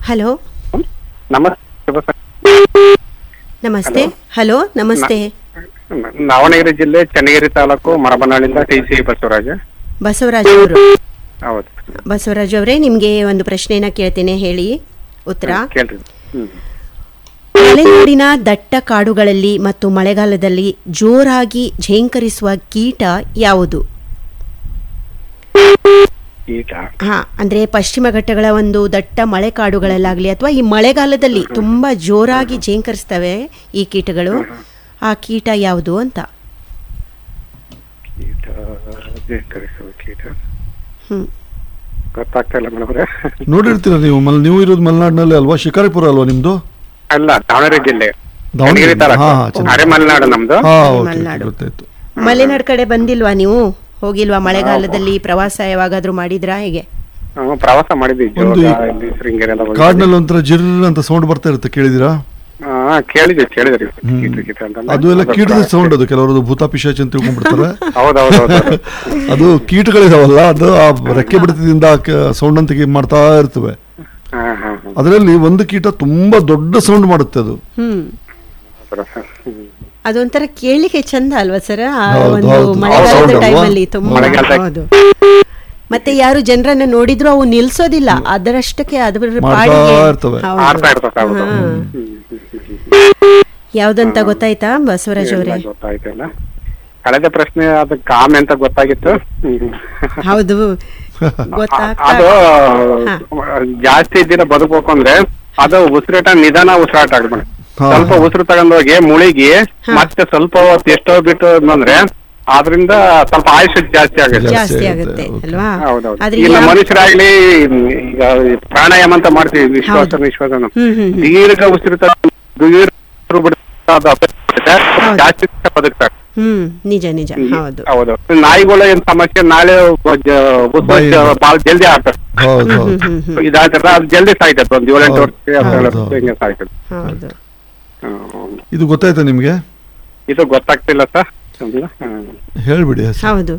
Hello ನಮಸ್ತೆ ಶುಭ ಸಂಜೆ. ನಮಸ್ತೆ ಹಲೋ ನಮಸ್ತೆ ದಾವಣಗೆರೆ ಜಿಲ್ಲೆ ಚನ್ನಗಿರಿ ತಾಲೂಕು ಮರಬನಾಳಿಂದ ಟಿ ಸಿ ಬಸವರಾಜ ಬಸವರಾಜ್ ಅವರು ಹೌದು ಬಸವರಾಜ್ ಅವರೇ ನಿಮಗೆ ಒಂದು ಪ್ರಶ್ನೆನ ಕೇಳ್ತೇನೆ ಹೇಳಿ ಉತ್ತರ ಕೇಳ್ರಿ ಹ್ಮ್ ಮಲೆನಾಡಿನ ದಟ್ಟ ಕಾಡುಗಳಲ್ಲಿ ಮತ್ತು ಮಳೆಗಾಲದಲ್ಲಿ ಜೋರಾಗಿ ಝೇಂಕರಿಸುವ ಕೀಟ ಯಾವುದು ಕೀಟ ಹಾ ಅಂದ್ರೆ ಪಶ್ಚಿಮ ಘಟ್ಟಗಳ ಒಂದು ದಟ್ಟ ಮಳೆ ಕಾಡುಗಳಲ್ಲಾಗ್ಲಿ ಅಥವಾ ಈ ಮಳೆಗಾಲದಲ್ಲಿ ತುಂಬಾ ಜೋರಾಗಿ ಝೇಂಕರಿಸ್ತವೆ ಈ ಕೀಟಗಳು ಆ ಕೀಟ ಯಾವುದು ಅಂತ ಕೀಟ ಧೇಕರಿಸುವ ಕೀಟ ಹ್ಮ್ ಗೊತ್ತಾಗ್ತಾ ಇಲ್ಲ ಮೇಡಮ್ರೆ ನೋಡಿರ್ತೀರ ನೀವು ಮಲ್ ನೀವು ಇರೋದು ಮಲೆನಾಡಿನಲ್ಲಿ ಅಲ್ವಾ ಶಿಕಾರಿಪುರ ಅಲ್ವಾ ನಿಮ್ದು ಅಲ್ಲ ದಾವಣಗೆರೆ ಜಿಲ್ಲೆ ದಾವಣಗೆರೆ ಚನ್ನಗಿರಿ ತಾಲೂಕು ಹಾ, ಹಾ, ಚನ್ನಗಿರಿ. ಅರೆ ಮಲೆನಾಡು ನಮ್ದು ಹಾ ಓಕೆ ಮಲೆನಾಡು. ಗೊತ್ತಾಯ್ತು ಮಲೆನಾಡ್ ಕಡೆ ಬಂದಿಲ್ವಾ ನೀವು ಹೋಗಿಲ್ವಾ ಮಳೆಗಾಲದಲ್ಲಿ ಪ್ರವಾಸ ಯಾವಾಗಾದ್ರೂ ಮಾಡಿದ್ರಾ ಹೇಗೆ ಹ್ಮ್, ಪ್ರವಾಸ ಮಾಡಿದ್ವಿ ಒಂದು ಜೋಗ ಇಲ್ಲಿ ಶೃಂಗೇರಿ ಎಲ್ಲ ಹೋಗಿದ್ವಿ. ಕಾಡಿನಲ್ಲಿ ಒಂಥರ ಜಿರ್ ಅಂತ ಸೌಂಡ್ ಬರ್ತಾ ಇರುತ್ತೆ ಕೇಳಿದಿರಾ ಹಾ ಕೇಳಿದ್ವಿ ಕೇಳಿದ್ರಿ ಕೀಟ ಕೀಟ ಅಂತ ಅದು ಎಲ್ಲ ಕೀಟದ ಸೌಂಡ್ ಅದು ಕೆಲವರು ಭೂತ ಪಿಶಾಚಿ ಅಂತ ತಿಳ್ಕೊಂಡ್ಬಿಡ್ತಾರೆ ಹೌದೌದು ಅದು ಕೀಟಗಳಿದಾವಲ್ಲ ಅದು ಆ ರೆಕ್ಕೆ ಬಿಡತದಿಂದ ಸೌಂಡ್ ಅಂತ ಗಿ- ಮಾಡ್ತಾ ಇರ್ತವೆ ಹಾ ಹಾ ಹಾ ಅದರಲ್ಲಿ ಒಂದು ಕೀಟ ತುಂಬಾ ದೊಡ್ಡ ಸೌಂಡ್ ಮಾಡುತ್ತೆ ಅದು ಹ್ಮ್ ಹೌದಾ ಸರ್? ಹ್ಮ್. ಅದೊಂಥರ ಕೇಳಲಿಕ್ಕೆ ಚಂದ ಅಲ್ವಾ ಸರ್ ಆ ಹೌದು, ಒಂದು ಹೌದು. ಮಳೆಗಾಲದ ಹೌದು, ಅಲ್ವಾ? ಟೈಮಲ್ಲಿ ತುಂಬಾ ಮಳೆಗಾಲದ- ಹೌದು ಮತ್ತೆ ಯಾರು ಜನರನ್ನ ನೋಡಿದ್ರು ಅವು ನಿಲ್ಸೋದಿಲ್ಲ ಅದರಷ್ಟಕ್ಕೆ ಅದ್ರ ಮಾಡ್ತಾ ಪಾಡಿಗೆ ಇರ್ತವೆ. ಹೌದು. ಆಡ್ತಾ ಇರ್ತದೆ ಹೌದು ಹಾ. ಹ್ಮ್, ಹ್ಮ್, ಹ್ಮ್. ಯಾವ್ದಂತ ಗೊತ್ತಾಯ್ತಾ ಬಸವರಾಜ್ ಅವರೇ ಎಲ್ಲ ಗೊತ್ತಾಯ್ತಲ್ಲ ಕಳೆದ ಪ್ರಶ್ನೆ ಅದು ಕಾಮೆ ಅಂತ ಗೊತ್ತಾಗಿತ್ತು ಹ್ಮ್. ಹೌದು ಗೊತ್ತಾಗ್ತಾ ಅದು ಹಾ. ಜಾಸ್ತಿ ದಿನ ಬದುಕಬೇಕು ಅಂದ್ರೆ ಅದು ಉಸಿರಾಟ ನಿಧಾನ ಉಸಿರಾಟ ಆಗ್ಬೇಕು ಹಾ. ಸ್ವಲ್ಪ ಉಸಿರು ತಗೊಂಡೋಗಿ ಮುಳುಗಿ ಮತ್ತೆ ಸ್ವಲ್ಪ ಹೊತ್ತು ಎಷ್ಟೋ ಬಿಟ್ಟು ಅಂದ್ರೆ ಆದ್ರಿಂದ ಸ್ವಲ್ಪ ಆಯುಷ್ಯ ಜಾಸ್ತಿ ಆಗುತ್ತೆ ಜಾಸ್ತಿ ಜಾಸ್ತಿ ಆಗುತ್ತೆ, ಆಗುತ್ತೆ ಓಕೆ. ಅಲ್ವಾ ಹೌದೌದು ಆದ್ರೆ ಇಲ್ಲ ಯಾವ- ಮನುಷ್ಯರಾಗ್ಲಿ ಈಗ ಪ್ರಾಣಾಯಾಮ ಅಂತ ಮಾಡ್ತೀವಿ ವಿಶ್ವಾಸ ಹೌದು. ವಿಶ್ವಾಸನ ಹ್ಮ್, ಹ್ಮ್, ಹ್ಮ್. ದೀರ್ಘ ಉಸಿರು ತಗೊಂಡು ದೀರ್ಘ ಉಸಿರು ಬಿಡ್ತಾ ಅದು ಅಭ್ಯಾಸ ಮಾಡಿದ್ರೆ ಹೌದು. ಜಾಸ್ತಿ ದಿವ್ಸ ಬದುಕ್ತಾರೆ ಹ್ಮ್ ನಿಜ ನಿಜ ಹೌದು ಹೌದು ನಾಯಿಗಳು ಏನ್ ಸಮಸ್ಯೆ ನಾಳೆ ಬಾಯಿ- ಬಾಳ ಜಲ್ದಿ ಆಗ್ತದೆ ಹೌದು ಹ್ಮ್, ಹೌದು ಹ್ಮ್, ಹ್ಮ್, ಇದಾದ್ರೆ ಅದು ಜಲ್ದಿ ಸಾಯ್ತದೆ ಒಂದು ಏಳೆಂಟು ಹೌದು. ವರ್ಷಕ್ಕೆ ಅಥವಾ ಏಳು ಹೌದು. ವರ್ಷಕ್ಕೆ ಹಿಂಗೆ ಸಾಯ್ತದೆ ಹೌದು ಹ್ಮ್. ಇದು ಗೊತ್ತಾಯ್ತಾ ನಿಮ್ಗೆ ಇದು ಗೊತ್ತಾಗ್ತಿಲ್ಲ ಸರ್ ಹ್ಮ್. ಹೇಳ್ಬಿಡಿ ಹೆಸರು. ಹೌದು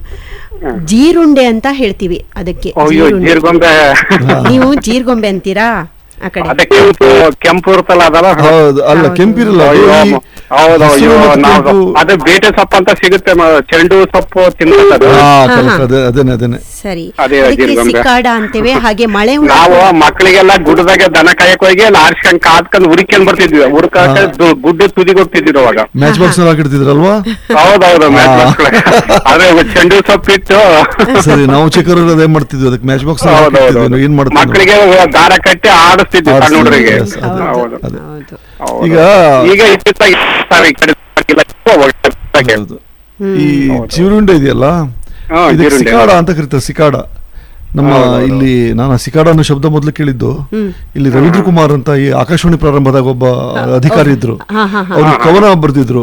ಜೀರುಂಡೆ ಅಂತ ಹೇಳ್ತೀವಿ ಅದಕ್ಕೆ ಅಯ್ಯೋ ಜೀರುಂಡೆ. ಜೀರ್ಗೊಂಬೆ ನೀವು ಜೀರ್ಗೊಂಬೆ ಅಂತೀರಾ ಆ ಕಡೆ ಅದೇ ಕೆಂಪು ಕೆಂಪು ಇರುತ್ತಲ್ಲ ಅದಲ್ಲ ಹೌದು ಅಲ್ಲ ಹೌದು. ಕೆಂಪಿರಲ್ಲ ಅದು ಅಯ್ಯೋ ಈ ಹೌದು ಹಸಿರು ಅಯ್ಯೋ ಮತ್ತು ನಾವು ಕೆಂಪು- ಅದು ಬೇಟೆ ಸೊಪ್ಪು ಅಂತ ಸಿಗುತ್ತೆ ಮ- ಚೆಂಡು ಸೊಪ್ಪು ತಿನ್ನೋದು ಹಾ ಹಾ, ಕರೆಕ್ಟ್ ಹಾ. ಅದೇ ಅದೇನೆ ಅದೇನೆ ಸರಿ ಅದೇ ಅದಕ್ಕೆ ಜೀರ್ಗೊಂಬೆ. ಸಿಕ್ಕಾಡ ಅಂತೇವೆ ಹಾಗೆ ಮಳೆ ಹುಳ ನಾವು ಮಕ್ಕಳಿಗೆಲ್ಲ ಗುಡ್ಡದಾಗ ದನ ಕಾಯಕ್ ಹೋಗಿ ಅಲ್ಲಿ ಆರ್ಸ್ಕೊಂಡ್ ಕಾದ್ಕೊಂಡ್ ಹುರಿಕೊಂಡ್ ಬರ್ತಿದ್ವಿ ಹುರ್ಕಾಕ ಗುಡ್ಡ ತುದಿಗೆ ಹೋಗ್ತಿದ್ವಿ ಅವಾಗ ಮ್ಯಾಚ್ ಬಾಕ್ಸ್ ನಲ್ಲಿ ಹಾಕಿಡ್ತಿದ್ರಲ್ವಾ ಹೌದೌದು ಮ್ಯಾಚ್ ಬಾಕ್ಸ್ ಆದ್ರೆ ಚೆಂಡು ಸೊಪ್ಪು ಇಟ್ಟು ಸರಿ ನಾವು ಚಿಕ್ಕವರು ಅದೇ ಮಾಡ್ತಿದ್ವಿ ಅದಕ್ಕೆ ಮ್ಯಾಚ್ ಬಾಕ್ಸ್ ಹೌದೌದು ಏನ್ ಮಾಡ್ತೀವಿ ಮಕ್ಕಳಿಗೆ ದಾರ ಕಟ್ಟಿ ಆಡಿಸ್ತಿದ್ವಿ ಸಣ್ಣ ಆಡಿಸ್ತಿದ್ವಿ, ಹುಡುಗರಿಗೆ yes, ಅದೇ. ಹೌದು ಅದೇ. ಹೌದು ಹೌದು. ಈಗ ಈಗ ಇತ್ತಿತ್ತಾಗಿ ಈ ಕಡೆ ಇಲ್ಲ, ಹೋಗ್ತಾರೆ. ಹೌದು. ಈ ಚಿರುಂಡೆ ಇದೆಯಲ್ಲ ಹಾ, ಇದಕ್ಕೆ ಜೀರುಂಡೆ. ಸಿಕಾಡ ಅಂತ ಕರೀತಾರೆ ಸಿಕಾಡ ನಮ್ಮ ಹೌದೌದು. ಇಲ್ಲಿ ನಾನು ಆ ಸಿಕಾಡ ಅನ್ನೋ ಶಬ್ದ ಮೊದಲು ಕೇಳಿದ್ದು ಇಲ್ಲಿ ರವೀಂದ್ರ ಕುಮಾರ್ ಅಂತ ಈ ಆಕಾಶವಾಣಿ ಪ್ರಾರಂಭದಾಗ ಒಬ್ಬ ಅಧಿಕಾರಿ ಇದ್ರು ಹಾ, ಹಾ, ಹಾ. ಅವ್ರು ಕವನ ಬರ್ದಿದ್ರು